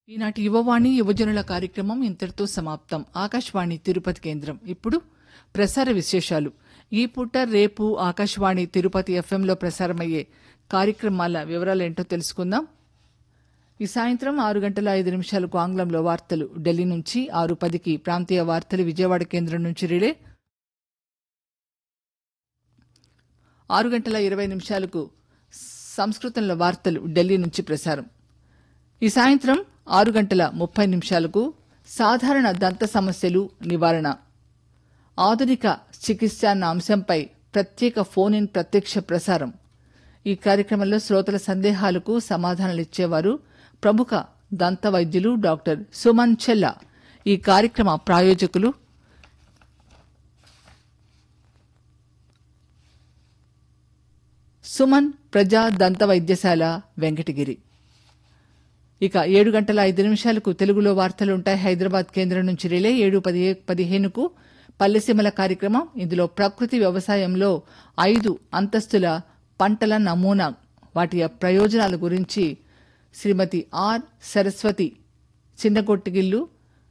ఈనాటి యువవాణి యువజనుల కార్యక్రమం ఇంతటితో సమాప్తం ఆకాశవాణి తిరుపతి కేంద్రం ఇప్పుడు ప్రసార విశేషాలు ఈ పూట రేపు ఆకాశవాణి తిరుపతి ఎఫ్ఎంలో ప్రసారమయ్యే కార్యక్రమాల వివరాలేంటో తెలుసుకుందాం ఈ సాయంత్రం ఆరు గంటల ఐదు నిమిషాలకు ఆంగ్లంలో వార్తలు ఢిల్లీ నుంచి ఆరు పదికి ప్రాంతీయ వార్తలు విజయవాడ కేంద్రం నుంచి రిలే ఆరు గంటల ఇరవై నిమిషాలకు సంస్కృతంలో వార్తలు ఢిల్లీ నుంచి ప్రసారం ఈ సాయంత్రం ఆరు గంటల ముప్పై నిమిషాలకు సాధారణ దంత సమస్యలు నివారణ ఆధునిక చికిత్స అన్న అంశంపై ప్రత్యేక ఫోన్ ఇన్ ప్రత్యక్ష ప్రసారం ఈ కార్యక్రమంలో శ్రోతల సందేహాలకు సమాధానాలు ఇచ్చేవారు ప్రముఖ దంత వైద్యులు డాక్టర్ సుమన్ చెల్లా ఈ కార్యక్రమ ప్రాయోజకులు సుమన్ ప్రజా దంత వైద్యశాల వెంకటగిరి ఇక ఏడు గంటల ఐదు నిమిషాలకు తెలుగులో వార్తలుంటాయి హైదరాబాద్ కేంద్రం నుంచి రిలే ఏడు పది పదిహేనుకు పల్లెసీమల కార్యక్రమం ఇందులో ప్రకృతి వ్యవసాయంలో ఐదు అంతస్తుల పంటల నమూనా వాటి ప్రయోజనాల గురించి శ్రీమతి ఆర్ సరస్వతి చిన్నగొట్టిగిల్లు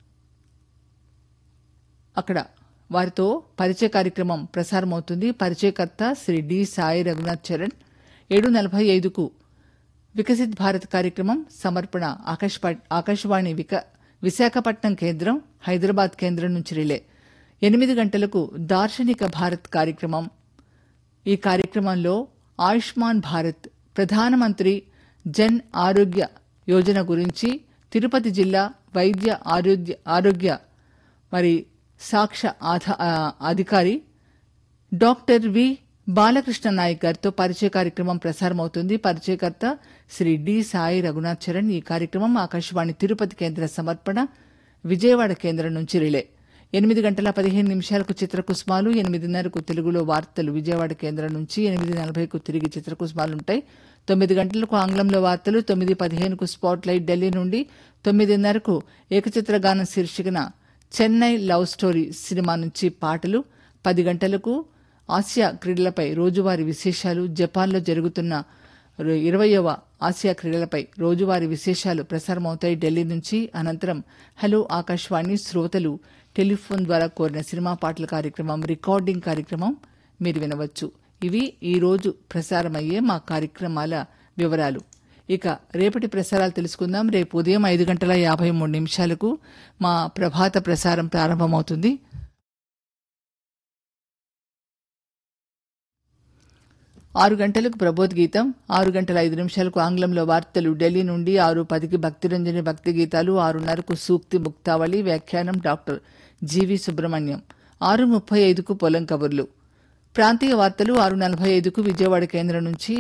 అక్కడ వారితో పరిచయ కార్యక్రమం ప్రసారమవుతుంది పరిచయకర్త శ్రీ డి సాయి రఘునాథ్ చరణ్ ఏడు నలభై ఐదుకు వికసిత్ భారత్ కార్యక్రమం సమర్పణ ఆకాశపా- ఆకాశవాణి విక విశాఖపట్నం కేంద్రం హైదరాబాద్ కేంద్రం నుంచి రిలే ఎనిమిది గంటలకు దార్శనిక భారత్ కార్యక్రమం ఈ కార్యక్రమంలో ఆయుష్మాన్ భారత్ ప్రధానమంత్రి జన్ ఆరోగ్య యోజన గురించి తిరుపతి జిల్లా వైద్య ఆరోగ్య ఆరోగ్య మరి సాక్ష ఆధ- ఆ, అధికారి డాక్టర్ వి బాలకృష్ణ నాయక్ గారితో పరిచయ కార్యక్రమం ప్రసారమవుతుంది పరిచయకర్త శ్రీ డి సాయి రఘునాథ్ చరణ్ ఈ కార్యక్రమం ఆకాశవాణి తిరుపతి కేంద్ర సమర్పణ విజయవాడ కేంద్రం నుంచి రిలే ఎనిమిది గంటల పదిహేను నిమిషాలకు చిత్రకుసుమాలు ఎనిమిదిన్నరకు తెలుగులో వార్తలు విజయవాడ కేంద్రం నుంచి ఎనిమిది నలభైకు తిరిగి చిత్రకుసుమాలుంటాయి తొమ్మిది గంటలకు ఆంగ్లంలో వార్తలు తొమ్మిది పదిహేనుకు స్పాట్ లైట్ ఢిల్లీ నుండి తొమ్మిదిన్నరకు ఏకచిత్ర గానం శీర్షికన చెన్నై లవ్ స్టోరీ సినిమా నుంచి పాటలు పది గంటలకు ఆసియా క్రీడలపై రోజువారీ విశేషాలు జపాన్లో జరుగుతున్న రు- ఇరవయవ ఆసియా క్రీడలపై రోజువారీ విశేషాలు ప్రసారమవుతాయి ఢిల్లీ నుంచి అనంతరం హలో ఆకాశవాణి శ్రోతలు టెలిఫోన్ ద్వారా కోరిన సినిమా పాటల కార్యక్రమం రికార్డింగ్ కార్యక్రమం మీరు వినవచ్చు ఇవి ఈ రోజు ప్రసారమయ్యే మా కార్యక్రమాల వివరాలు ఇక రేపటి ప్రసారాలు తెలుసుకుందాం రేపు ఉదయం ఐదు గంటల యాభై మూడు నిమిషాలకు మా ప్రభాత ప్రసారం ప్రారంభమవుతుంది ఆరు గంటలకు ప్రబోధ్ ఆరు గంటల ఐదు నిమిషాలకు ఆంగ్లంలో వార్తలు ఢిల్లీ నుండి ఆరు పదికి భక్తిరంజని భక్తి గీతాలు ఆరున్నరకు సూక్తి ముక్తావళి వ్యాఖ్యానం డాక్టర్ జీవి సుబ్రహ్మణ్యం ఆరు ముప్పై ఐదుకు పొలం కబుర్లు ప్రాంతీయ వార్తలు ఆరు నలభై ఐదుకు విజయవాడ కేంద్రం నుంచి